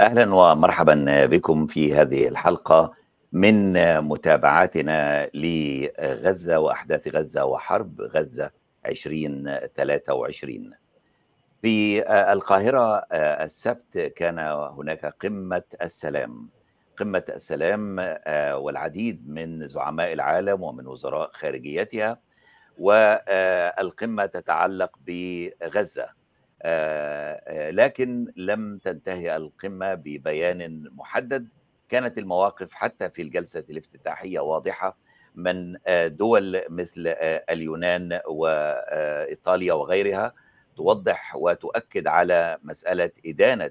اهلا ومرحبا بكم في هذه الحلقه من متابعاتنا لغزه واحداث غزه وحرب غزه 2023 في القاهره السبت كان هناك قمه السلام قمه السلام والعديد من زعماء العالم ومن وزراء خارجيتها والقمه تتعلق بغزه لكن لم تنتهي القمه ببيان محدد كانت المواقف حتى في الجلسه الافتتاحيه واضحه من دول مثل اليونان وايطاليا وغيرها توضح وتؤكد على مساله ادانه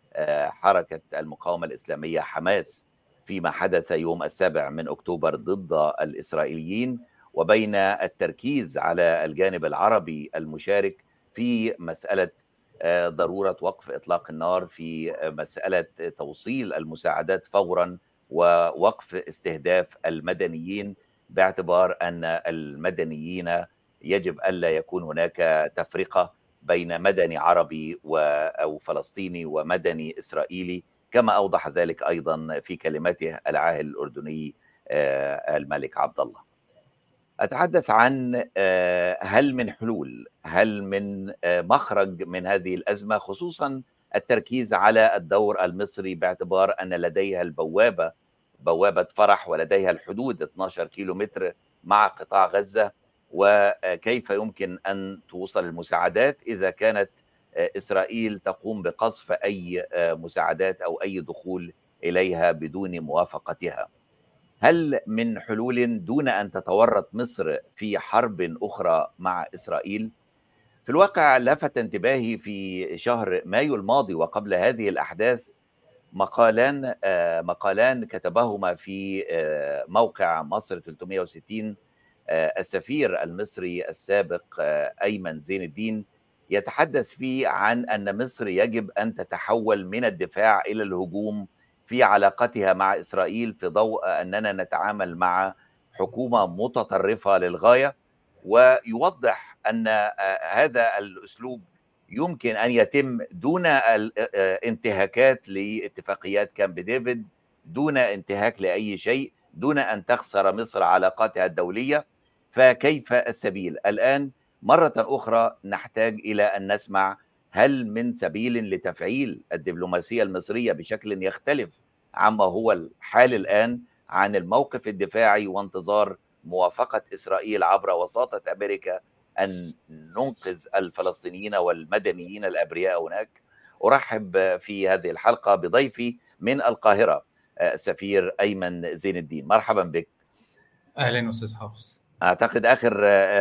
حركه المقاومه الاسلاميه حماس فيما حدث يوم السابع من اكتوبر ضد الاسرائيليين وبين التركيز على الجانب العربي المشارك في مساله ضروره وقف اطلاق النار في مساله توصيل المساعدات فورا ووقف استهداف المدنيين باعتبار ان المدنيين يجب الا يكون هناك تفرقه بين مدني عربي او فلسطيني ومدني اسرائيلي كما اوضح ذلك ايضا في كلمته العاهل الاردني الملك عبد الله. اتحدث عن هل من حلول هل من مخرج من هذه الازمه خصوصا التركيز على الدور المصري باعتبار ان لديها البوابه بوابه فرح ولديها الحدود 12 كيلومتر مع قطاع غزه وكيف يمكن ان توصل المساعدات اذا كانت اسرائيل تقوم بقصف اي مساعدات او اي دخول اليها بدون موافقتها. هل من حلول دون ان تتورط مصر في حرب اخرى مع اسرائيل؟ في الواقع لفت انتباهي في شهر مايو الماضي وقبل هذه الاحداث مقالان مقالان كتبهما في موقع مصر 360 السفير المصري السابق ايمن زين الدين يتحدث فيه عن ان مصر يجب ان تتحول من الدفاع الى الهجوم في علاقتها مع اسرائيل في ضوء اننا نتعامل مع حكومه متطرفه للغايه ويوضح ان هذا الاسلوب يمكن ان يتم دون انتهاكات لاتفاقيات كامب ديفيد دون انتهاك لاي شيء دون ان تخسر مصر علاقاتها الدوليه فكيف السبيل الان مره اخرى نحتاج الى ان نسمع هل من سبيل لتفعيل الدبلوماسيه المصريه بشكل يختلف عما هو الحال الان عن الموقف الدفاعي وانتظار موافقه اسرائيل عبر وساطه امريكا ان ننقذ الفلسطينيين والمدنيين الابرياء هناك ارحب في هذه الحلقه بضيفي من القاهره السفير ايمن زين الدين مرحبا بك اهلا استاذ حافظ اعتقد اخر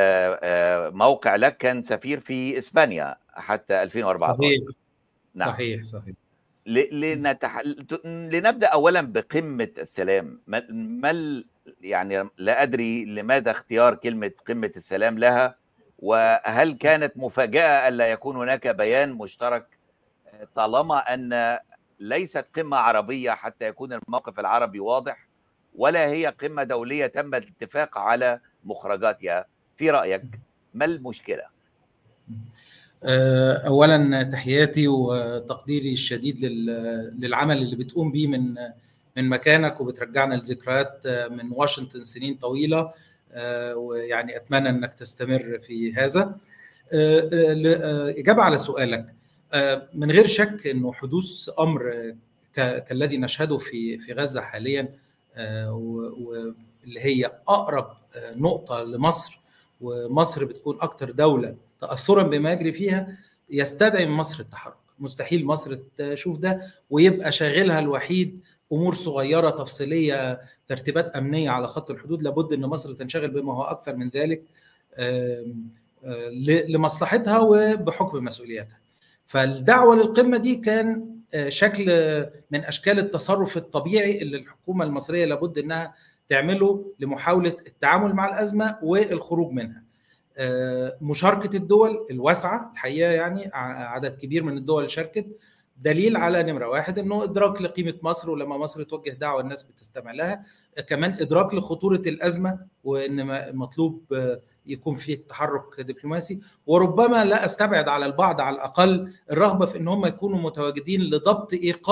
موقع لك كان سفير في اسبانيا حتى 2014 صحيح نعم. صحيح صحيح لنتح... لنبدا اولا بقمه السلام ما, ما يعني لا ادري لماذا اختيار كلمه قمه السلام لها وهل كانت مفاجاه الا يكون هناك بيان مشترك طالما ان ليست قمه عربيه حتى يكون الموقف العربي واضح ولا هي قمه دوليه تم الاتفاق على مخرجاتها في رايك ما المشكله اولا تحياتي وتقديري الشديد للعمل اللي بتقوم بيه من من مكانك وبترجعنا لذكريات من واشنطن سنين طويله ويعني اتمنى انك تستمر في هذا اجابه على سؤالك من غير شك انه حدوث امر كالذي نشهده في في غزه حاليا واللي هي اقرب نقطه لمصر ومصر بتكون اكثر دوله تاثرا بما يجري فيها يستدعي من مصر التحرك مستحيل مصر تشوف ده ويبقى شاغلها الوحيد امور صغيره تفصيليه ترتيبات امنيه على خط الحدود لابد ان مصر تنشغل بما هو اكثر من ذلك لمصلحتها وبحكم مسؤولياتها فالدعوه للقمه دي كان شكل من اشكال التصرف الطبيعي اللي الحكومه المصريه لابد انها تعمله لمحاوله التعامل مع الازمه والخروج منها. مشاركه الدول الواسعه الحقيقه يعني عدد كبير من الدول شاركت دليل على نمره واحد انه ادراك لقيمه مصر ولما مصر توجه دعوه الناس بتستمع لها كمان ادراك لخطوره الازمه وان مطلوب يكون فيه تحرك دبلوماسي وربما لا استبعد على البعض على الاقل الرغبه في ان هم يكونوا متواجدين لضبط ايقاع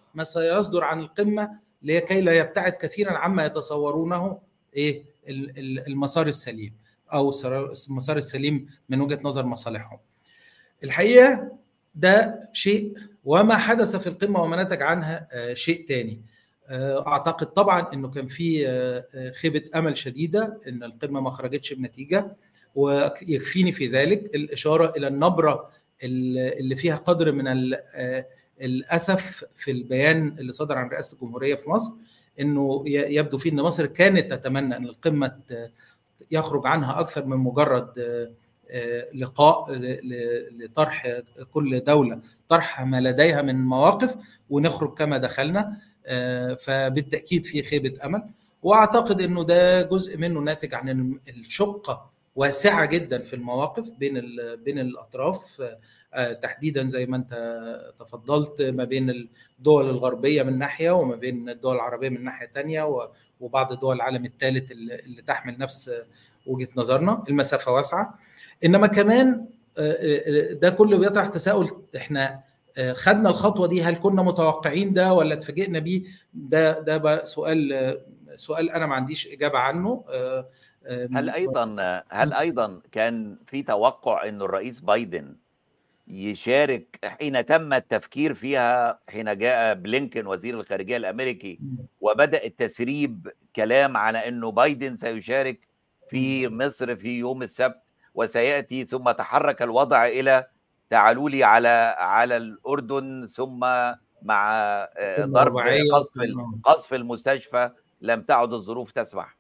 ما سيصدر عن القمه لكي لا يبتعد كثيرا عما يتصورونه ايه المسار السليم او المسار السليم من وجهه نظر مصالحهم. الحقيقه ده شيء وما حدث في القمه وما نتج عنها شيء تاني. اعتقد طبعا انه كان في خيبه امل شديده ان القمه ما خرجتش بنتيجه ويكفيني في ذلك الاشاره الى النبره اللي فيها قدر من الاسف في البيان اللي صدر عن رئاسه الجمهوريه في مصر انه يبدو فيه ان مصر كانت تتمنى ان القمه يخرج عنها اكثر من مجرد لقاء لطرح كل دوله طرح ما لديها من مواقف ونخرج كما دخلنا فبالتاكيد في خيبه امل واعتقد انه ده جزء منه ناتج عن الشقه واسعه جدا في المواقف بين بين الاطراف تحديدا زي ما انت تفضلت ما بين الدول الغربيه من ناحيه وما بين الدول العربيه من ناحيه ثانيه وبعض دول العالم الثالث اللي تحمل نفس وجهه نظرنا المسافه واسعه انما كمان ده كله بيطرح تساؤل احنا خدنا الخطوه دي هل كنا متوقعين ده ولا اتفاجئنا بيه ده ده بقى سؤال سؤال انا ما عنديش اجابه عنه هل ايضا هل ايضا كان في توقع انه الرئيس بايدن يشارك حين تم التفكير فيها حين جاء بلينكن وزير الخارجيه الامريكي وبدا التسريب كلام على انه بايدن سيشارك في مصر في يوم السبت وسياتي ثم تحرك الوضع الى تعالوا لي على على الاردن ثم مع ضرب قصف قصف المستشفى لم تعد الظروف تسمح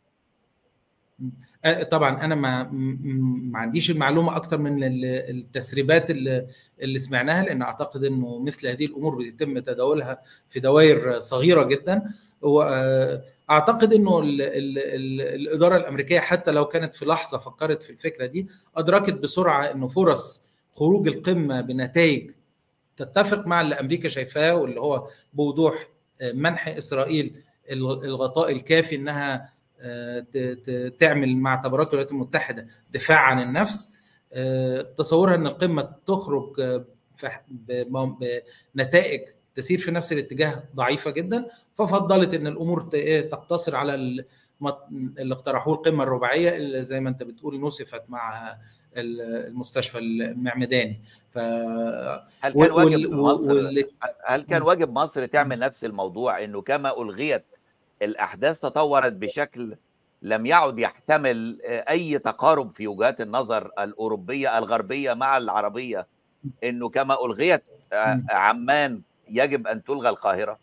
طبعا انا ما ما عنديش المعلومه اكتر من التسريبات اللي, اللي سمعناها لان اعتقد انه مثل هذه الامور بيتم تداولها في دوائر صغيره جدا واعتقد انه ال ال ال الاداره الامريكيه حتى لو كانت في لحظه فكرت في الفكره دي ادركت بسرعه انه فرص خروج القمه بنتائج تتفق مع اللي امريكا شايفاه واللي هو بوضوح منح اسرائيل الغطاء الكافي انها تعمل مع تبرات الولايات المتحده دفاع عن النفس تصورها ان القمه تخرج بنتائج تسير في نفس الاتجاه ضعيفه جدا ففضلت ان الامور تقتصر على اللي اقترحوه القمه الرباعيه اللي زي ما انت بتقول نصفت مع المستشفى المعمداني ف هل كان واجب مصر وال... هل كان واجب مصر تعمل نفس الموضوع انه كما الغيت الاحداث تطورت بشكل لم يعد يحتمل اي تقارب في وجهات النظر الاوروبيه الغربيه مع العربيه انه كما الغيت عمان يجب ان تلغى القاهره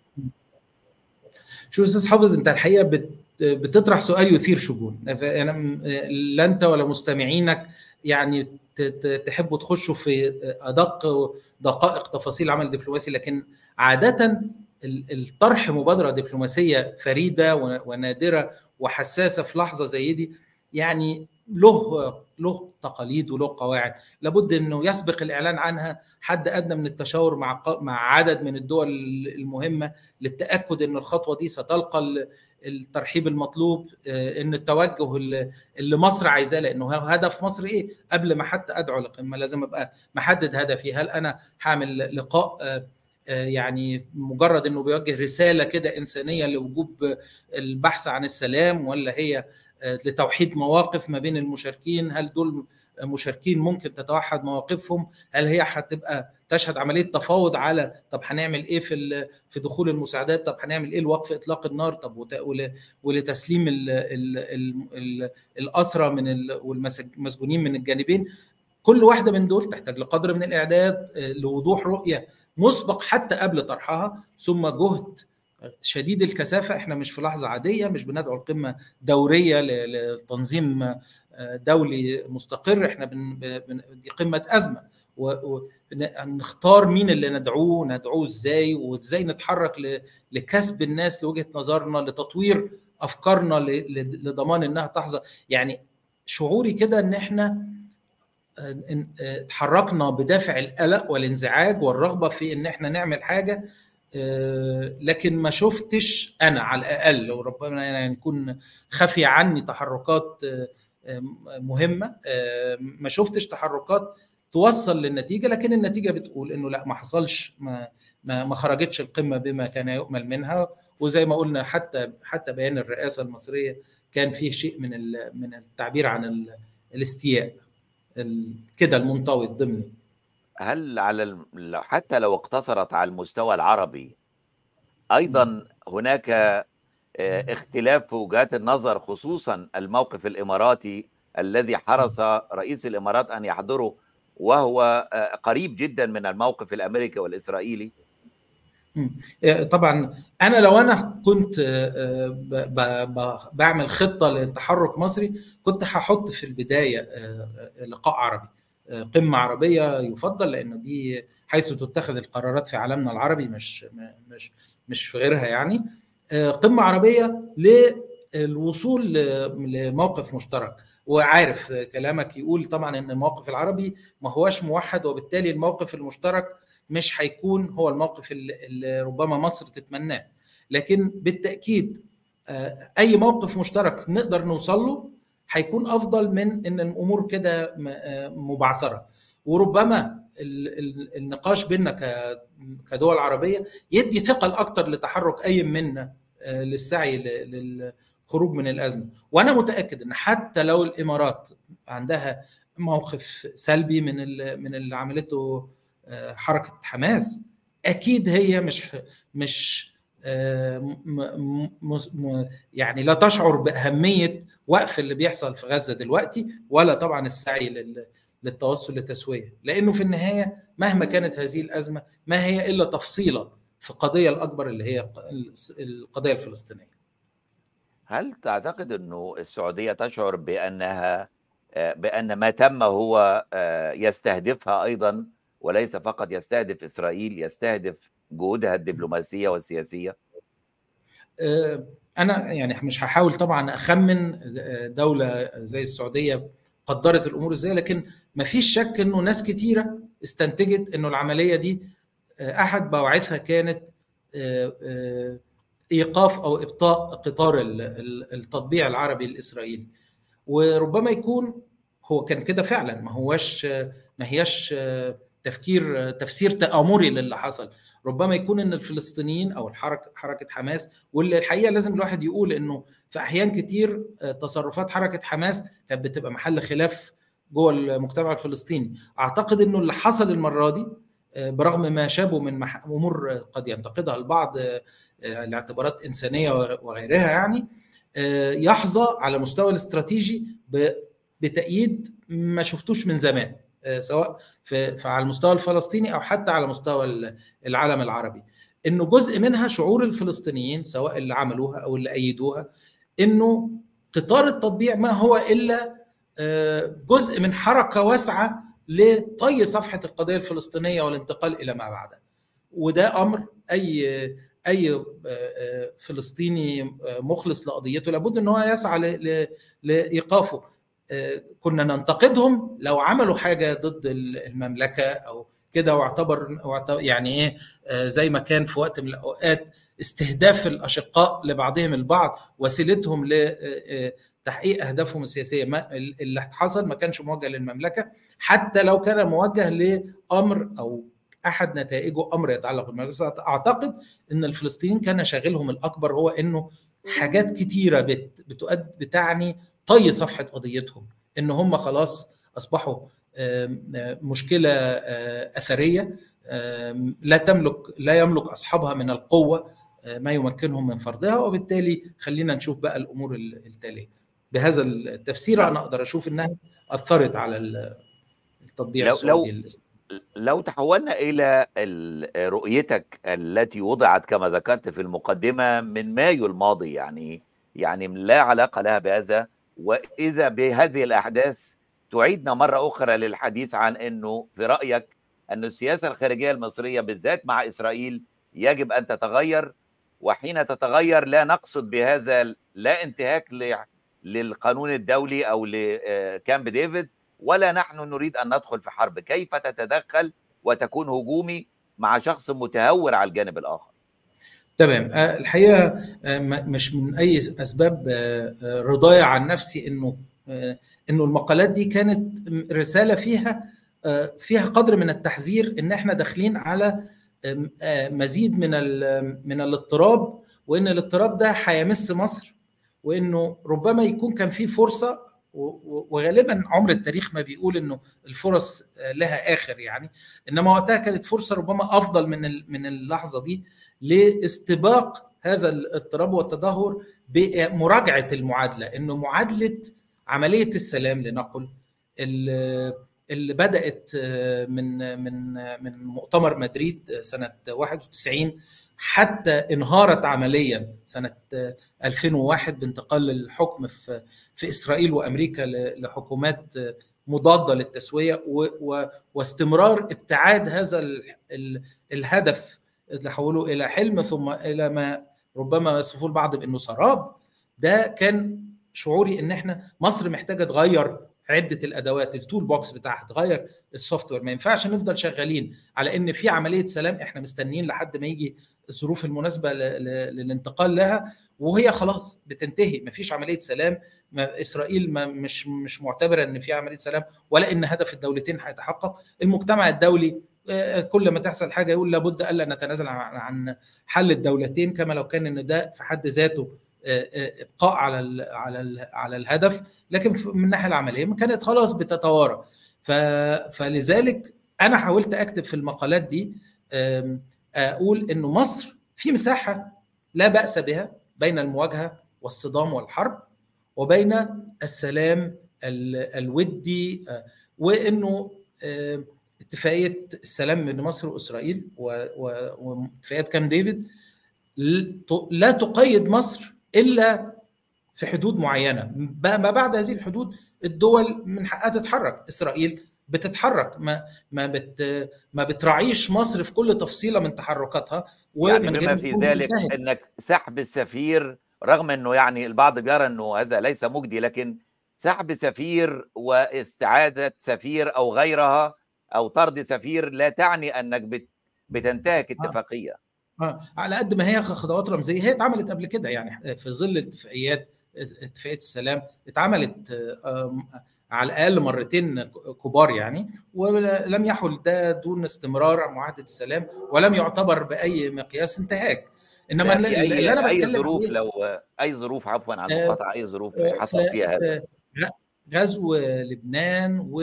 شو استاذ حافظ انت الحقيقه بت بتطرح سؤال يثير شجون يعني لا انت ولا مستمعينك يعني تحبوا تخشوا في ادق دقائق تفاصيل العمل الدبلوماسي لكن عاده الطرح مبادره دبلوماسيه فريده ونادره وحساسه في لحظه زي دي يعني له له تقاليد وله قواعد لابد انه يسبق الاعلان عنها حد ادنى من التشاور مع مع عدد من الدول المهمه للتاكد ان الخطوه دي ستلقى الترحيب المطلوب ان التوجه اللي مصر عايزاه لانه هدف مصر ايه قبل ما حتى ادعو لقمه لازم ابقى محدد هدفي هل انا هعمل لقاء يعني مجرد انه بيوجه رساله كده انسانيه لوجوب البحث عن السلام ولا هي لتوحيد مواقف ما بين المشاركين هل دول مشاركين ممكن تتوحد مواقفهم هل هي هتبقى تشهد عمليه تفاوض على طب هنعمل ايه في في دخول المساعدات طب هنعمل ايه لوقف اطلاق النار طب ولتسليم ال ال ال الاسرى من والمسجونين من الجانبين كل واحده من دول تحتاج لقدر من الاعداد لوضوح رؤيه مسبق حتى قبل طرحها ثم جهد شديد الكثافه احنا مش في لحظه عاديه مش بندعو القمه دوريه لتنظيم دولي مستقر احنا بن... بن... دي قمه ازمه ونختار مين اللي ندعوه ندعوه ازاي وازاي نتحرك ل... لكسب الناس لوجهه نظرنا لتطوير افكارنا ل... لضمان انها تحظى يعني شعوري كده ان احنا اتحركنا بدافع القلق والانزعاج والرغبه في ان احنا نعمل حاجه لكن ما شفتش انا على الاقل وربما يعني يكون خفي عني تحركات مهمه ما شفتش تحركات توصل للنتيجه لكن النتيجه بتقول انه لا ما حصلش ما ما, ما خرجتش القمه بما كان يؤمل منها وزي ما قلنا حتى حتى بيان الرئاسه المصريه كان فيه شيء من من التعبير عن الاستياء كده المنطوي الضمني هل على حتى لو اقتصرت على المستوى العربي ايضا هناك اختلاف في وجهات النظر خصوصا الموقف الاماراتي الذي حرص رئيس الامارات ان يحضره وهو قريب جدا من الموقف الامريكي والاسرائيلي طبعا انا لو انا كنت بعمل خطه لتحرك مصري كنت هحط في البدايه لقاء عربي قمه عربيه يفضل لانه دي حيث تتخذ القرارات في عالمنا العربي مش مش مش في غيرها يعني قمه عربيه للوصول لموقف مشترك وعارف كلامك يقول طبعا ان الموقف العربي ما هوش موحد وبالتالي الموقف المشترك مش هيكون هو الموقف اللي ربما مصر تتمناه لكن بالتاكيد اي موقف مشترك نقدر نوصل له هيكون افضل من ان الامور كده مبعثره وربما النقاش بيننا كدول عربيه يدي ثقل اكتر لتحرك اي منا للسعي للخروج من الازمه وانا متاكد ان حتى لو الامارات عندها موقف سلبي من من اللي عملته حركه حماس اكيد هي مش مش يعني لا تشعر باهميه وقف اللي بيحصل في غزه دلوقتي ولا طبعا السعي للتوصل لتسويه لانه في النهايه مهما كانت هذه الازمه ما هي الا تفصيله في القضيه الاكبر اللي هي القضيه الفلسطينيه هل تعتقد انه السعوديه تشعر بانها بان ما تم هو يستهدفها ايضا وليس فقط يستهدف اسرائيل يستهدف جهودها الدبلوماسيه والسياسيه انا يعني مش هحاول طبعا اخمن دوله زي السعوديه قدرت الامور ازاي لكن ما فيش شك انه ناس كتيره استنتجت انه العمليه دي احد بواعثها كانت ايقاف او ابطاء قطار التطبيع العربي الاسرائيلي وربما يكون هو كان كده فعلا ما هوش ما هياش تفكير تفسير تآمري للي حصل ربما يكون ان الفلسطينيين او الحركه حركه حماس واللي الحقيقه لازم الواحد يقول انه في احيان كتير تصرفات حركه حماس كانت بتبقى محل خلاف جوه المجتمع الفلسطيني اعتقد انه اللي حصل المره دي برغم ما شابه من امور قد ينتقدها البعض لاعتبارات انسانيه وغيرها يعني يحظى على مستوى الاستراتيجي بتأييد ما شفتوش من زمان سواء في على المستوى الفلسطيني او حتى على مستوى العالم العربي انه جزء منها شعور الفلسطينيين سواء اللي عملوها او اللي ايدوها انه قطار التطبيع ما هو الا جزء من حركه واسعه لطي صفحه القضيه الفلسطينيه والانتقال الى ما بعدها وده امر اي اي فلسطيني مخلص لقضيته لابد ان هو يسعى لايقافه كنا ننتقدهم لو عملوا حاجه ضد المملكه او كده واعتبر يعني ايه زي ما كان في وقت من الاوقات استهداف الاشقاء لبعضهم البعض وسيلتهم لتحقيق اهدافهم السياسيه ما اللي حصل ما كانش موجه للمملكه حتى لو كان موجه لامر او احد نتائجه امر يتعلق بالمملكه اعتقد ان الفلسطينيين كان شاغلهم الاكبر هو انه حاجات كتيره بت بتؤد بتعني طي صفحه قضيتهم ان هم خلاص اصبحوا مشكله اثريه لا تملك لا يملك اصحابها من القوه ما يمكنهم من فرضها وبالتالي خلينا نشوف بقى الامور التاليه بهذا التفسير انا اقدر اشوف انها اثرت على التطبيع لو السعودي لو لو تحولنا الى رؤيتك التي وضعت كما ذكرت في المقدمه من مايو الماضي يعني يعني لا علاقه لها بهذا واذا بهذه الاحداث تعيدنا مره اخرى للحديث عن انه في رايك ان السياسه الخارجيه المصريه بالذات مع اسرائيل يجب ان تتغير وحين تتغير لا نقصد بهذا لا انتهاك للقانون الدولي او لكامب ديفيد ولا نحن نريد ان ندخل في حرب كيف تتدخل وتكون هجومي مع شخص متهور على الجانب الاخر تمام الحقيقه مش من اي اسباب رضايا عن نفسي انه انه المقالات دي كانت رساله فيها فيها قدر من التحذير ان احنا داخلين على مزيد من من الاضطراب وان الاضطراب ده هيمس مصر وانه ربما يكون كان في فرصه وغالبا عمر التاريخ ما بيقول انه الفرص لها اخر يعني انما وقتها كانت فرصه ربما افضل من من اللحظه دي لاستباق هذا الاضطراب والتدهور بمراجعه المعادله انه معادله عمليه السلام لنقل اللي بدات من من من مؤتمر مدريد سنه 91 حتى انهارت عمليا سنه 2001 بانتقال الحكم في في اسرائيل وامريكا لحكومات مضاده للتسويه واستمرار ابتعاد هذا الهدف اللي حوله الى حلم ثم الى ما ربما يصفه البعض بانه سراب ده كان شعوري ان احنا مصر محتاجه تغير عده الادوات التول بوكس بتاعها تغير السوفت وير ما ينفعش نفضل شغالين على ان في عمليه سلام احنا مستنيين لحد ما يجي الظروف المناسبه للانتقال لها وهي خلاص بتنتهي ما فيش عمليه سلام ما اسرائيل ما مش مش معتبره ان في عمليه سلام ولا ان هدف الدولتين هيتحقق المجتمع الدولي كل ما تحصل حاجه يقول لابد الا نتنازل عن حل الدولتين كما لو كان ان ده في حد ذاته ابقاء على ال على ال على الهدف لكن من الناحيه العمليه كانت خلاص بتتوارى فلذلك انا حاولت اكتب في المقالات دي اقول انه مصر في مساحه لا باس بها بين المواجهه والصدام والحرب وبين السلام الودي وانه اتفاقيه السلام بين مصر واسرائيل واتفاقيات كام ديفيد لا تقيد مصر الا في حدود معينه ما بعد هذه الحدود الدول من حقها تتحرك اسرائيل بتتحرك ما ما بت ما بتراعيش مصر في كل تفصيله من تحركاتها يعني بما في ذلك منتهي. انك سحب السفير رغم انه يعني البعض بيرى انه هذا ليس مجدي لكن سحب سفير واستعاده سفير او غيرها او طرد سفير لا تعني انك بت بتنتهك اتفاقيه آه. على قد ما هي خطوات رمزيه هي اتعملت قبل كده يعني في ظل اتفاقيات اتفاقيه السلام اتعملت على الاقل مرتين كبار يعني ولم يحل ده دون استمرار معاهده السلام ولم يعتبر باي مقياس انتهاك انما اللي, اللي انا بتكلم اي ظروف لو اي ظروف عفوا عن المقاطعه اي ظروف حصل فيها هذا غزو لبنان و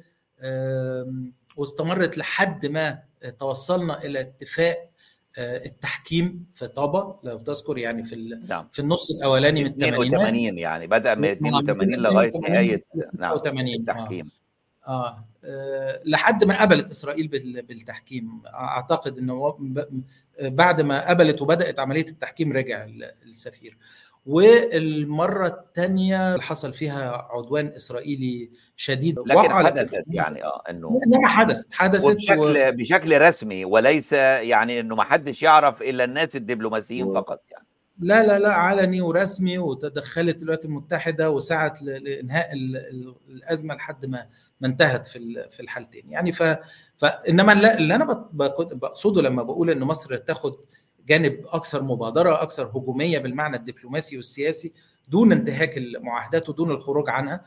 واستمرت لحد ما توصلنا الى اتفاق التحكيم في طابا لو تذكر يعني في نعم. في النص الاولاني من 82 يعني بدا من 82 لغايه نهايه نعم التحكيم آه. آه لحد ما قبلت اسرائيل بالتحكيم اعتقد انه بعد ما قبلت وبدات عمليه التحكيم رجع السفير والمره الثانيه حصل فيها عدوان اسرائيلي شديد لكن حدثت يعني اه انه انما حدثت حدثت بشكل و... بشكل رسمي وليس يعني انه ما حدش يعرف الا الناس الدبلوماسيين و... فقط يعني لا لا لا علني ورسمي وتدخلت الولايات المتحده وسعت لانهاء الازمه لحد ما ما انتهت في في الحالتين يعني ف فانما اللي انا بقصده لما بقول ان مصر تاخد جانب اكثر مبادره اكثر هجوميه بالمعنى الدبلوماسي والسياسي دون انتهاك المعاهدات ودون الخروج عنها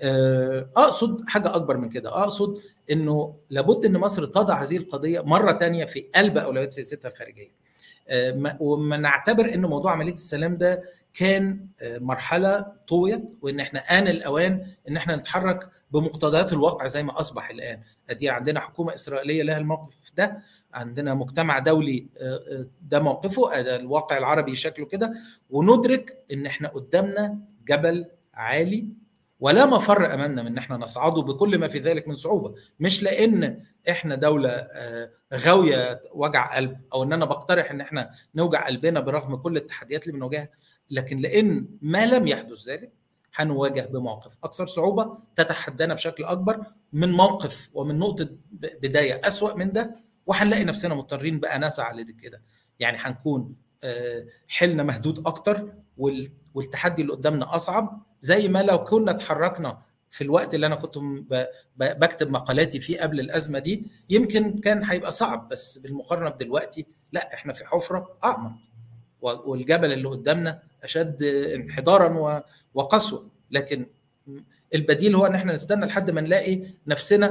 اقصد حاجه اكبر من كده اقصد انه لابد ان مصر تضع هذه القضيه مره ثانيه في قلب اولويات سياستها الخارجيه وما نعتبر ان موضوع عمليه السلام ده كان مرحله طويت وان احنا ان الاوان ان احنا نتحرك بمقتضيات الواقع زي ما اصبح الان ادي عندنا حكومه اسرائيليه لها الموقف ده عندنا مجتمع دولي ده موقفه ده الواقع العربي شكله كده وندرك ان احنا قدامنا جبل عالي ولا مفر امامنا من ان احنا نصعده بكل ما في ذلك من صعوبه مش لان احنا دوله غاويه وجع قلب او ان انا بقترح ان احنا نوجع قلبنا برغم كل التحديات اللي بنواجهها لكن لان ما لم يحدث ذلك هنواجه بموقف اكثر صعوبه تتحدانا بشكل اكبر من موقف ومن نقطه بدايه اسوا من ده وهنلاقي نفسنا مضطرين بقى نسعى لكده يعني هنكون حلنا مهدود اكتر والتحدي اللي قدامنا اصعب زي ما لو كنا اتحركنا في الوقت اللي انا كنت بكتب مقالاتي فيه قبل الازمه دي يمكن كان هيبقى صعب بس بالمقارنه بدلوقتي لا احنا في حفره اعمق والجبل اللي قدامنا اشد انحدارا وقسوه لكن البديل هو ان احنا نستنى لحد ما نلاقي نفسنا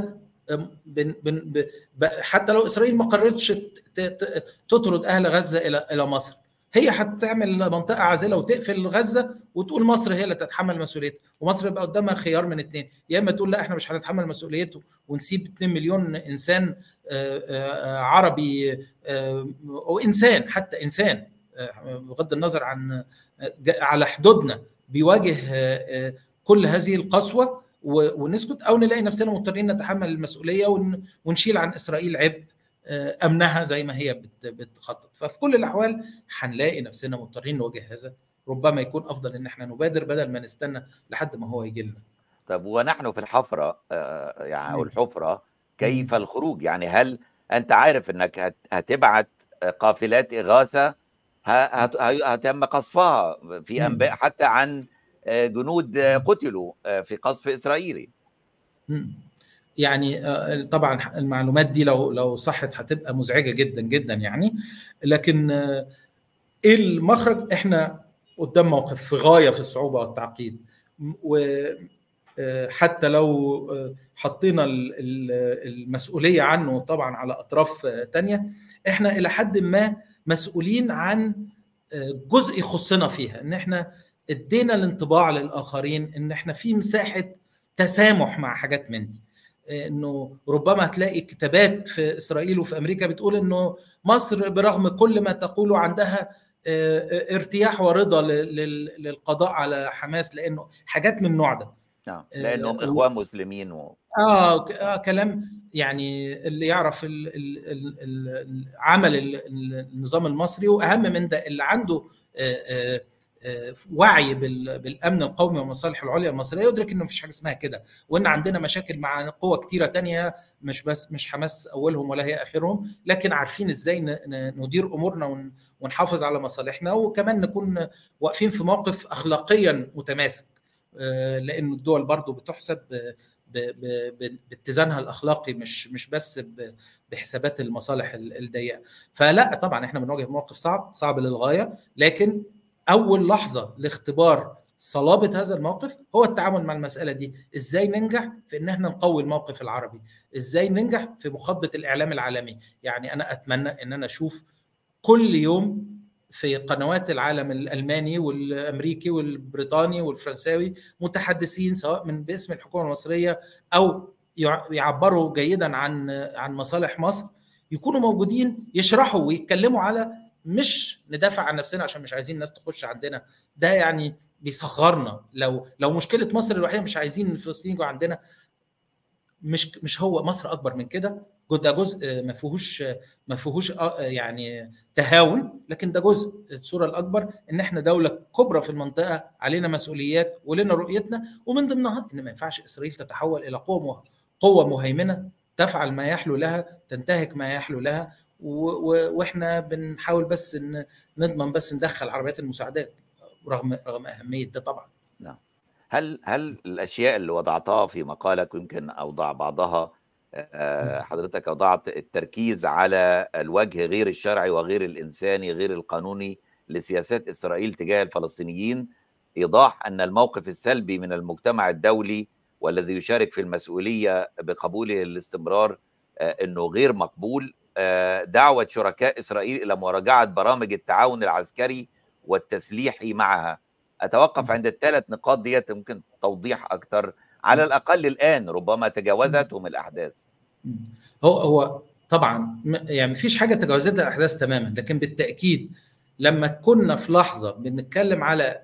بن بن حتى لو اسرائيل ما قررتش تطرد اهل غزه الى الى مصر هي هتعمل منطقه عازله وتقفل غزه وتقول مصر هي اللي تتحمل مسؤوليتها ومصر يبقى قدامها خيار من اثنين يا اما تقول لا احنا مش هنتحمل مسؤوليته ونسيب 2 مليون انسان عربي وانسان حتى انسان بغض النظر عن على حدودنا بيواجه كل هذه القسوه ونسكت او نلاقي نفسنا مضطرين نتحمل المسؤوليه ونشيل عن اسرائيل عبء امنها زي ما هي بتخطط ففي كل الاحوال هنلاقي نفسنا مضطرين نواجه هذا ربما يكون افضل ان احنا نبادر بدل ما نستنى لحد ما هو يجي لنا طب ونحن في الحفره يعني او الحفره كيف الخروج يعني هل انت عارف انك هتبعت قافلات اغاثه هتم قصفها في انباء حتى عن جنود قتلوا في قصف اسرائيلي يعني طبعا المعلومات دي لو لو صحت هتبقى مزعجه جدا جدا يعني لكن ايه المخرج احنا قدام موقف في غايه في الصعوبه والتعقيد وحتى لو حطينا المسؤوليه عنه طبعا على اطراف تانية احنا الى حد ما مسؤولين عن جزء يخصنا فيها ان احنا ادينا الانطباع للاخرين ان احنا في مساحه تسامح مع حاجات من دي انه ربما هتلاقي كتابات في اسرائيل وفي امريكا بتقول انه مصر برغم كل ما تقوله عندها ارتياح ورضا للقضاء على حماس لانه حاجات من النوع ده آه. لانهم اخوان مسلمين و... آه, اه كلام يعني اللي يعرف ال ال ال عمل النظام المصري واهم من ده اللي عنده آه آه وعي بالامن القومي والمصالح العليا المصريه يدرك انه مفيش حاجه اسمها كده وان عندنا مشاكل مع قوى كتيره تانية مش بس مش حماس اولهم ولا هي اخرهم لكن عارفين ازاي ندير امورنا ونحافظ على مصالحنا وكمان نكون واقفين في موقف اخلاقيا متماسك لان الدول برضو بتحسب باتزانها الاخلاقي مش مش بس بحسابات المصالح الضيقه فلا طبعا احنا بنواجه موقف صعب صعب للغايه لكن اول لحظه لاختبار صلابه هذا الموقف هو التعامل مع المساله دي ازاي ننجح في ان احنا نقوي الموقف العربي ازاي ننجح في مخاطبه الاعلام العالمي يعني انا اتمنى ان انا اشوف كل يوم في قنوات العالم الالماني والامريكي والبريطاني والفرنساوي متحدثين سواء من باسم الحكومه المصريه او يعبروا جيدا عن عن مصالح مصر يكونوا موجودين يشرحوا ويتكلموا على مش ندافع عن نفسنا عشان مش عايزين الناس تخش عندنا ده يعني بيصغرنا لو لو مشكله مصر الوحيده مش عايزين الفلسطينيين يجوا عندنا مش مش هو مصر اكبر من كده ده جزء ما فيهوش ما فيهوش يعني تهاون لكن ده جزء الصوره الاكبر ان احنا دوله كبرى في المنطقه علينا مسؤوليات ولنا رؤيتنا ومن ضمنها ان ما ينفعش اسرائيل تتحول الى قوه قوه مهيمنه تفعل ما يحلو لها تنتهك ما يحلو لها واحنا بنحاول بس ان نضمن بس ندخل عربيات المساعدات رغم رغم اهميه ده طبعا نعم هل هل الاشياء اللي وضعتها في مقالك يمكن اوضع بعضها حضرتك وضعت التركيز على الوجه غير الشرعي وغير الانساني غير القانوني لسياسات اسرائيل تجاه الفلسطينيين ايضاح ان الموقف السلبي من المجتمع الدولي والذي يشارك في المسؤوليه بقبوله الاستمرار انه غير مقبول دعوه شركاء اسرائيل الى مراجعه برامج التعاون العسكري والتسليحي معها اتوقف عند الثلاث نقاط ديت ممكن توضيح اكثر على الاقل الان ربما تجاوزتهم الاحداث هو هو طبعا يعني مفيش حاجه تجاوزت الاحداث تماما لكن بالتاكيد لما كنا في لحظه بنتكلم على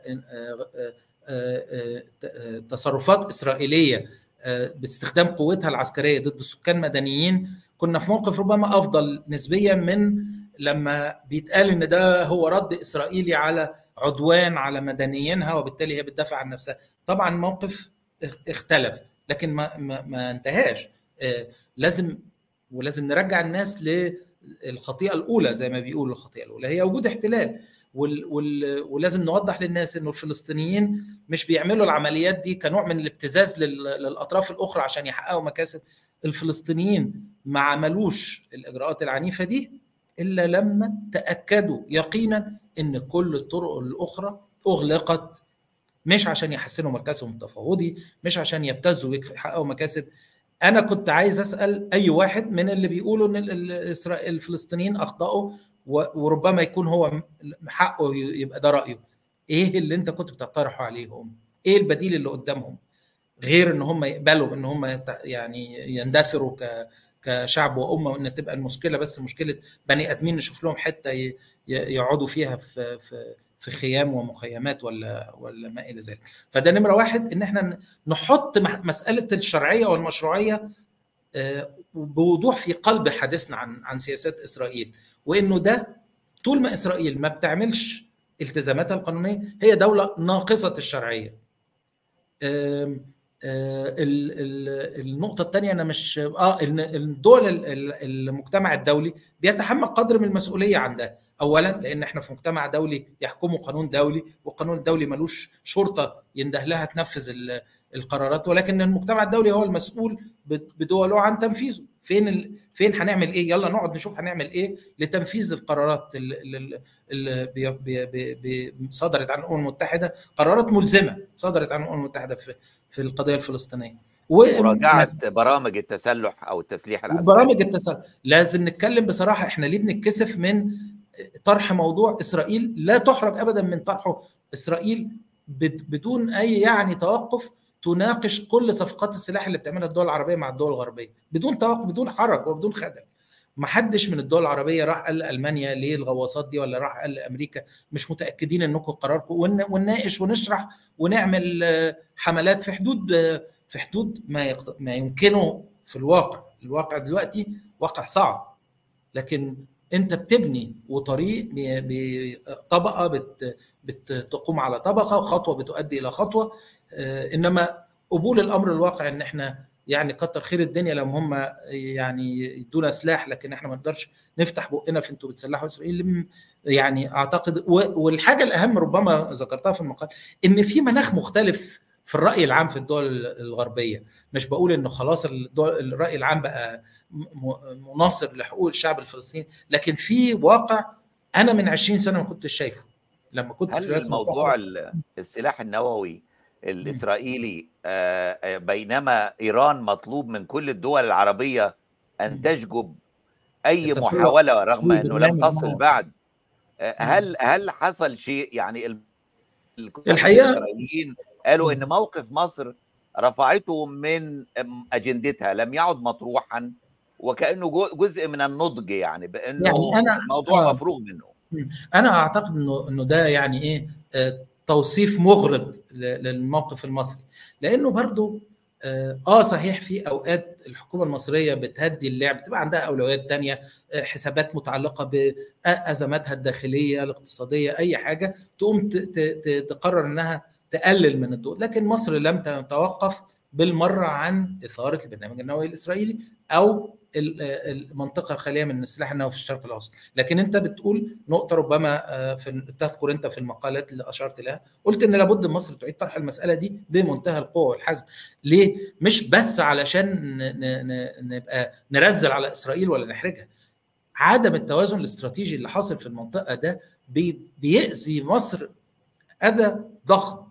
تصرفات اسرائيليه باستخدام قوتها العسكريه ضد سكان مدنيين كنا في موقف ربما افضل نسبيا من لما بيتقال ان ده هو رد اسرائيلي على عدوان على مدنيينها وبالتالي هي بتدافع عن نفسها طبعا الموقف اختلف لكن ما ما, ما انتهاش آه لازم ولازم نرجع الناس للخطيئه الاولى زي ما بيقولوا الخطيئه الاولى هي وجود احتلال وال وال ولازم نوضح للناس انه الفلسطينيين مش بيعملوا العمليات دي كنوع من الابتزاز للاطراف الاخرى عشان يحققوا مكاسب الفلسطينيين ما عملوش الاجراءات العنيفه دي الا لما تاكدوا يقينا ان كل الطرق الاخرى اغلقت مش عشان يحسنوا مركزهم التفاوضي مش عشان يبتزوا ويحققوا مكاسب انا كنت عايز اسال اي واحد من اللي بيقولوا ان الفلسطينيين اخطاوا وربما يكون هو حقه يبقى ده رايه ايه اللي انت كنت بتقترحه عليهم ايه البديل اللي قدامهم غير ان هم يقبلوا ان هم يعني يندثروا ك كشعب وامه وان تبقى المشكله بس مشكله بني ادمين نشوف لهم حته يقعدوا فيها في في في خيام ومخيمات ولا ولا ما الى ذلك فده نمره واحد ان احنا نحط مساله الشرعيه والمشروعيه بوضوح في قلب حديثنا عن عن سياسات اسرائيل وانه ده طول ما اسرائيل ما بتعملش التزاماتها القانونيه هي دوله ناقصه الشرعيه النقطه الثانيه انا مش اه ان الدول المجتمع الدولي بيتحمل قدر من المسؤوليه عن ده اولا لان احنا في مجتمع دولي يحكمه قانون دولي والقانون الدولي ملوش شرطه ينده لها تنفذ القرارات ولكن المجتمع الدولي هو المسؤول بدوله عن تنفيذه فين ال... فين هنعمل ايه يلا نقعد نشوف هنعمل ايه لتنفيذ القرارات اللي, اللي بي... بي... بي... صدرت عن الامم المتحده قرارات ملزمه صدرت عن الامم المتحده في في القضيه الفلسطينيه ومراجعه برامج التسلح او التسليح العسكري برامج التسلح لازم نتكلم بصراحه احنا ليه بنتكسف من طرح موضوع اسرائيل لا تحرج ابدا من طرحه اسرائيل بدون اي يعني توقف تناقش كل صفقات السلاح اللي بتعملها الدول العربيه مع الدول الغربيه بدون توقف بدون حرج وبدون خجل ما حدش من الدول العربيه راح قال المانيا ليه الغواصات دي ولا راح قال لامريكا مش متاكدين انكم قراركم ونناقش ونشرح ونعمل حملات في حدود في حدود ما ما يمكنه في الواقع الواقع دلوقتي واقع صعب لكن انت بتبني وطريق بطبقه بت بتقوم على طبقه وخطوه بتؤدي الى خطوه انما قبول الامر الواقع ان احنا يعني كتر خير الدنيا لما هم يعني يدونا سلاح لكن احنا ما نقدرش نفتح بقنا في انتوا بتسلحوا اسرائيل يعني اعتقد والحاجه الاهم ربما ذكرتها في المقال ان في مناخ مختلف في الراي العام في الدول الغربيه مش بقول انه خلاص الدول الراي العام بقى مناصر لحقوق الشعب الفلسطيني لكن في واقع انا من 20 سنه ما كنتش شايفه لما كنت هل في موضوع السلاح النووي الاسرائيلي بينما ايران مطلوب من كل الدول العربيه ان تججب اي محاوله رغم انه لم تصل بعد هل هل حصل شيء يعني الحقيقه الاسرائيليين قالوا ان موقف مصر رفعته من اجندتها لم يعد مطروحا وكانه جزء من النضج يعني بانه يعني أنا موضوع مفروغ منه انا اعتقد انه انه ده يعني ايه توصيف مغرض للموقف المصري لانه برضو اه صحيح في اوقات الحكومه المصريه بتهدي اللعب بتبقى عندها اولويات تانية حسابات متعلقه بازماتها الداخليه الاقتصاديه اي حاجه تقوم تقرر انها تقلل من الضوء لكن مصر لم تتوقف بالمره عن اثاره البرنامج النووي الاسرائيلي او المنطقه الخاليه من السلاح النووي في الشرق الاوسط لكن انت بتقول نقطه ربما في تذكر انت في المقالات اللي اشرت لها قلت ان لابد مصر تعيد طرح المساله دي بمنتهى القوه والحزم ليه مش بس علشان نبقى نرزل على اسرائيل ولا نحرجها عدم التوازن الاستراتيجي اللي حاصل في المنطقه ده بيأذي مصر اذى ضخم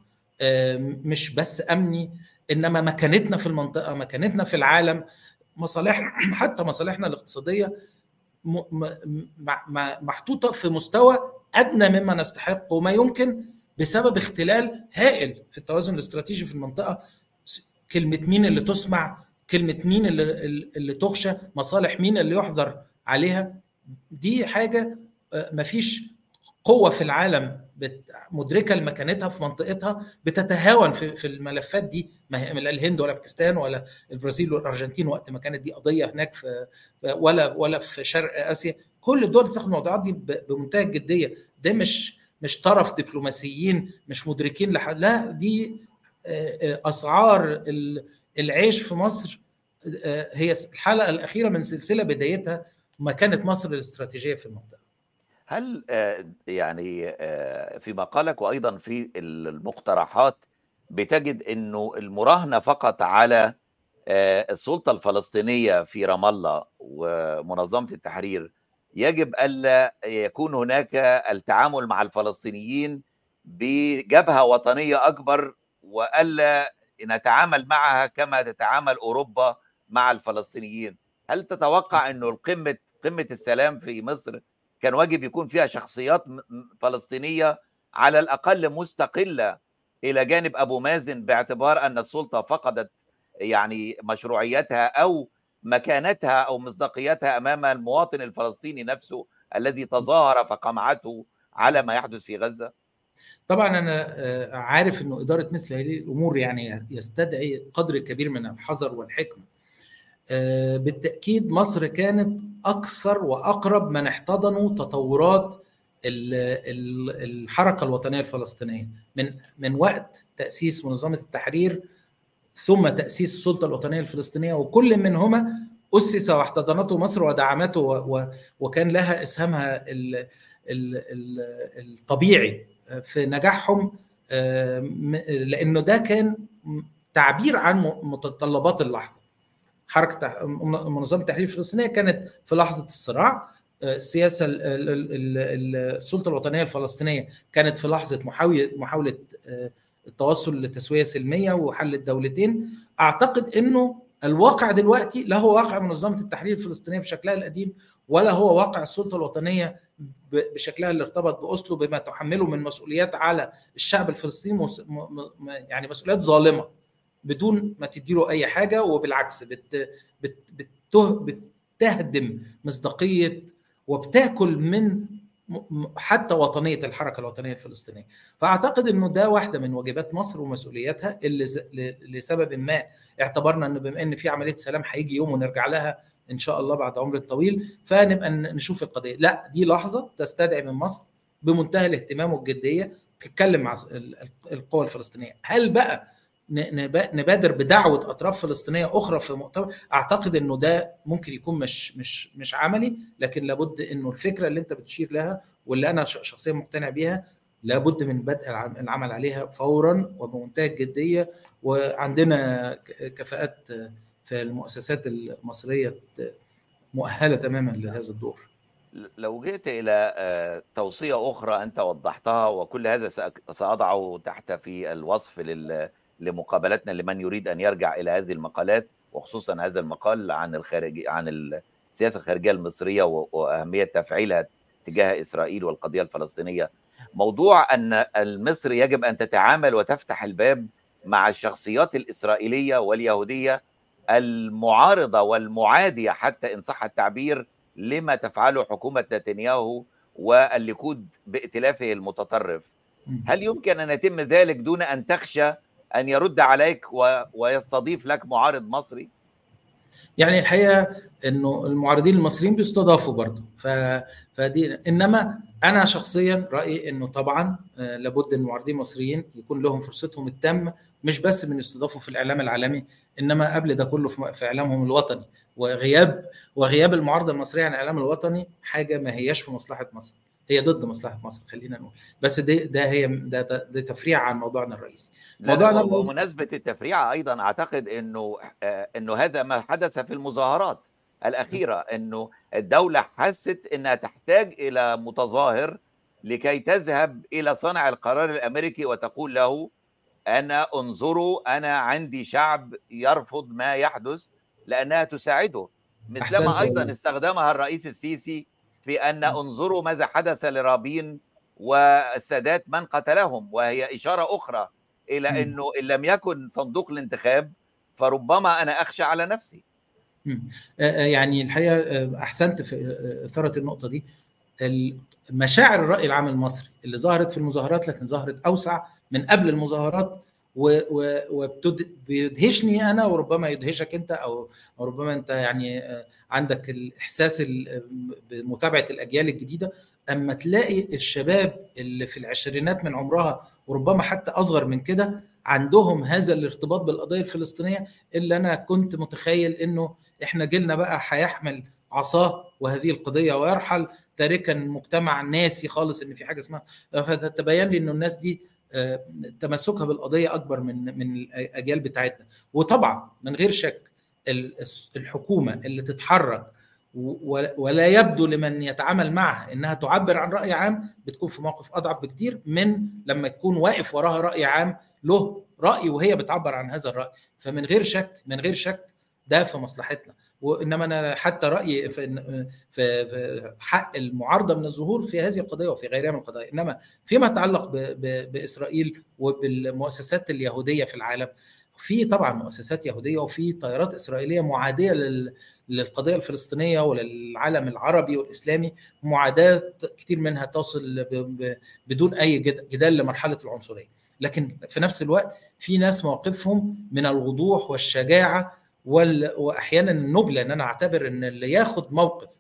مش بس امني انما مكانتنا في المنطقه مكانتنا في العالم مصالحنا حتى مصالحنا الاقتصاديه محطوطه في مستوى ادنى مما نستحق وما يمكن بسبب اختلال هائل في التوازن الاستراتيجي في المنطقه كلمه مين اللي تسمع كلمه مين اللي اللي تخشى مصالح مين اللي يحظر عليها دي حاجه مفيش قوه في العالم مدركه لمكانتها في منطقتها بتتهاون في, في الملفات دي ما هي لا الهند ولا باكستان ولا البرازيل والارجنتين وقت ما كانت دي قضيه هناك في ولا ولا في شرق اسيا كل الدول بتاخد الموضوعات دي بمنتهى الجديه ده مش مش طرف دبلوماسيين مش مدركين لح... لا دي اسعار العيش في مصر هي الحلقه الاخيره من سلسله بدايتها مكانه مصر الاستراتيجيه في المنطقه هل يعني في مقالك وايضا في المقترحات بتجد انه المراهنه فقط على السلطه الفلسطينيه في رام الله ومنظمه التحرير يجب الا يكون هناك التعامل مع الفلسطينيين بجبهه وطنيه اكبر والا نتعامل معها كما تتعامل اوروبا مع الفلسطينيين هل تتوقع انه القمه قمه السلام في مصر كان واجب يكون فيها شخصيات فلسطينيه على الاقل مستقله الى جانب ابو مازن باعتبار ان السلطه فقدت يعني مشروعيتها او مكانتها او مصداقيتها امام المواطن الفلسطيني نفسه الذي تظاهر فقمعته على ما يحدث في غزه؟ طبعا انا عارف انه اداره مثل هذه الامور يعني يستدعي قدر كبير من الحذر والحكمه. بالتاكيد مصر كانت اكثر واقرب من احتضنوا تطورات الحركه الوطنيه الفلسطينيه من من وقت تاسيس منظمه التحرير ثم تاسيس السلطه الوطنيه الفلسطينيه وكل منهما اسس واحتضنته مصر ودعمته وكان لها اسهامها الطبيعي في نجاحهم لانه ده كان تعبير عن متطلبات اللحظه حركه منظمه التحرير الفلسطينيه كانت في لحظه الصراع السياسه السلطه الوطنيه الفلسطينيه كانت في لحظه محاوله محاوله التوصل لتسويه سلميه وحل الدولتين اعتقد انه الواقع دلوقتي لا هو واقع منظمه التحرير الفلسطينيه بشكلها القديم ولا هو واقع السلطه الوطنيه بشكلها اللي ارتبط باوسلو بما تحمله من مسؤوليات على الشعب الفلسطيني يعني مسؤوليات ظالمه بدون ما تديله اي حاجه وبالعكس بت بت بتهدم مصداقيه وبتاكل من حتى وطنيه الحركه الوطنيه الفلسطينيه فاعتقد انه ده واحده من واجبات مصر ومسؤولياتها اللي لسبب ما اعتبرنا ان بما ان في عمليه سلام هيجي يوم ونرجع لها ان شاء الله بعد عمر طويل فنبقى نشوف القضيه لا دي لحظه تستدعي من مصر بمنتهى الاهتمام والجديه تتكلم مع القوى الفلسطينيه هل بقى نبادر بدعوه اطراف فلسطينيه اخرى في مؤتمر اعتقد انه ده ممكن يكون مش مش مش عملي لكن لابد انه الفكره اللي انت بتشير لها واللي انا شخصيا مقتنع بيها لابد من بدء العمل عليها فورا وبمنتهى الجديه وعندنا كفاءات في المؤسسات المصريه مؤهله تماما لهذا الدور. لو جئت الى توصيه اخرى انت وضحتها وكل هذا ساضعه تحت في الوصف لل لمقابلتنا لمن يريد ان يرجع الى هذه المقالات وخصوصا هذا المقال عن الخارجي عن السياسه الخارجيه المصريه واهميه تفعيلها تجاه اسرائيل والقضيه الفلسطينيه. موضوع ان مصر يجب ان تتعامل وتفتح الباب مع الشخصيات الاسرائيليه واليهوديه المعارضه والمعاديه حتى ان صح التعبير لما تفعله حكومه نتنياهو والليكود بائتلافه المتطرف. هل يمكن ان يتم ذلك دون ان تخشى ان يرد عليك و... ويستضيف لك معارض مصري يعني الحقيقه انه المعارضين المصريين بيستضافوا برضه ف... فدي انما انا شخصيا رايي انه طبعا لابد ان المعارضين المصريين يكون لهم فرصتهم التامه مش بس من يستضافوا في الاعلام العالمي انما قبل ده كله في اعلامهم الوطني وغياب وغياب المعارضه المصريه عن الاعلام الوطني حاجه ما هياش في مصلحه مصر هي ضد مصلحه مصر خلينا نقول بس ده ده هي ده, ده, ده تفريع عن موضوعنا الرئيسي موضوعنا بمناسبه التفريع ايضا اعتقد انه انه هذا ما حدث في المظاهرات الاخيره انه الدوله حست انها تحتاج الى متظاهر لكي تذهب الى صانع القرار الامريكي وتقول له انا انظروا انا عندي شعب يرفض ما يحدث لانها تساعده مثلما ايضا استخدمها الرئيس السيسي في ان انظروا ماذا حدث لرابين والسادات من قتلهم وهي اشاره اخرى الى انه ان لم يكن صندوق الانتخاب فربما انا اخشى على نفسي. يعني الحقيقه احسنت في اثاره النقطه دي مشاعر الراي العام المصري اللي ظهرت في المظاهرات لكن ظهرت اوسع من قبل المظاهرات وبيدهشني انا وربما يدهشك انت او ربما انت يعني عندك الاحساس بمتابعه الاجيال الجديده اما تلاقي الشباب اللي في العشرينات من عمرها وربما حتى اصغر من كده عندهم هذا الارتباط بالقضيه الفلسطينيه اللي انا كنت متخيل انه احنا جيلنا بقى هيحمل عصاه وهذه القضيه ويرحل تاركا مجتمع ناسي خالص ان في حاجه اسمها فتبين لي انه الناس دي تمسكها بالقضيه اكبر من من الاجيال بتاعتنا وطبعا من غير شك الحكومه اللي تتحرك ولا يبدو لمن يتعامل معها انها تعبر عن راي عام بتكون في موقف اضعف بكتير من لما يكون واقف وراها راي عام له راي وهي بتعبر عن هذا الراي فمن غير شك من غير شك ده في مصلحتنا وانما انا حتى رايي في في حق المعارضه من الظهور في هذه القضيه وفي غيرها من القضايا انما فيما يتعلق باسرائيل وبالمؤسسات اليهوديه في العالم في طبعا مؤسسات يهوديه وفي طائرات اسرائيليه معاديه للقضيه الفلسطينيه وللعالم العربي والاسلامي معاداه كتير منها تصل بدون اي جدال لمرحله العنصريه لكن في نفس الوقت في ناس مواقفهم من الوضوح والشجاعه واحيانا النبله ان انا اعتبر ان اللي ياخد موقف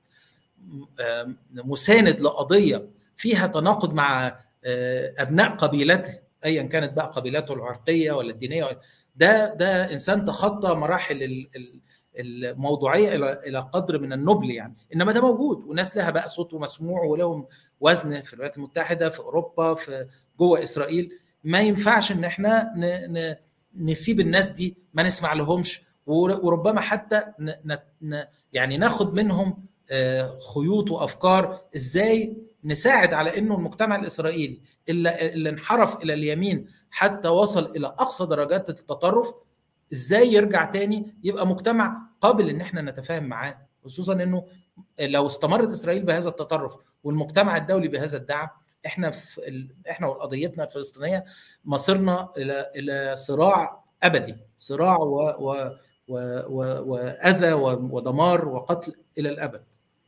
مساند لقضيه فيها تناقض مع ابناء قبيلته ايا كانت بقى قبيلته العرقيه ولا الدينيه ده ده انسان تخطى مراحل الموضوعيه الى الى قدر من النبل يعني انما ده موجود وناس لها بقى صوت ومسموع ولهم وزن في الولايات المتحده في اوروبا في جوه اسرائيل ما ينفعش ان احنا نسيب الناس دي ما نسمع لهمش وربما حتى يعني ناخد منهم خيوط وافكار ازاي نساعد على انه المجتمع الاسرائيلي اللي, اللي انحرف الى اليمين حتى وصل الى اقصى درجات التطرف ازاي يرجع تاني يبقى مجتمع قابل ان احنا نتفاهم معاه خصوصا انه لو استمرت اسرائيل بهذا التطرف والمجتمع الدولي بهذا الدعم احنا في ال... احنا وقضيتنا الفلسطينيه مصيرنا الى الى صراع ابدي صراع و... و... و... و... واذى ودمار وقتل الى الابد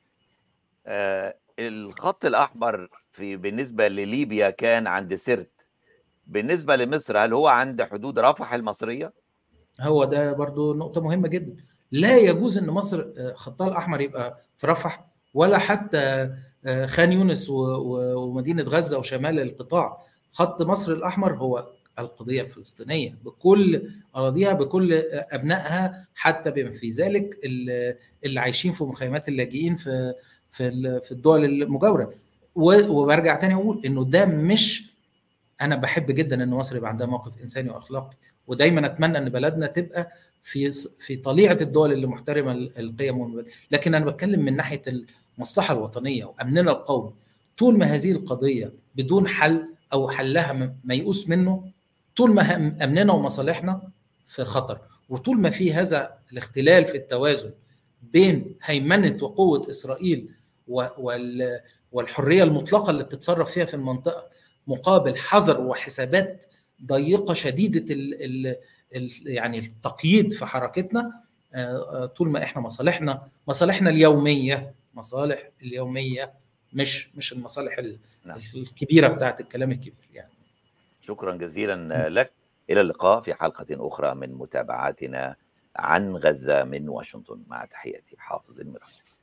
آه الخط الاحمر في بالنسبه لليبيا كان عند سرت بالنسبه لمصر هل هو عند حدود رفح المصريه هو ده برضو نقطه مهمه جدا لا يجوز ان مصر خطها الاحمر يبقى في رفح ولا حتى خان يونس ومدينه غزه وشمال القطاع خط مصر الاحمر هو القضيه الفلسطينيه بكل اراضيها بكل ابنائها حتى بما في ذلك اللي عايشين في مخيمات اللاجئين في في في الدول المجاوره وبرجع تاني اقول انه ده مش انا بحب جدا ان مصر يبقى عندها موقف انساني واخلاقي ودايما اتمنى ان بلدنا تبقى في في طليعه الدول اللي محترمه القيم والمبادئ لكن انا بتكلم من ناحيه المصلحه الوطنيه وامننا القومي طول ما هذه القضيه بدون حل او حلها ميؤوس منه طول ما امننا ومصالحنا في خطر وطول ما في هذا الاختلال في التوازن بين هيمنه وقوه اسرائيل والحريه المطلقه اللي بتتصرف فيها في المنطقه مقابل حذر وحسابات ضيقه شديده ال ال ال يعني التقييد في حركتنا طول ما احنا مصالحنا مصالحنا اليوميه مصالح اليوميه مش مش المصالح الكبيره بتاعت الكلام الكبير يعني شكرا جزيلا لك الى اللقاء في حلقه اخرى من متابعاتنا عن غزه من واشنطن مع تحياتي حافظ المراسي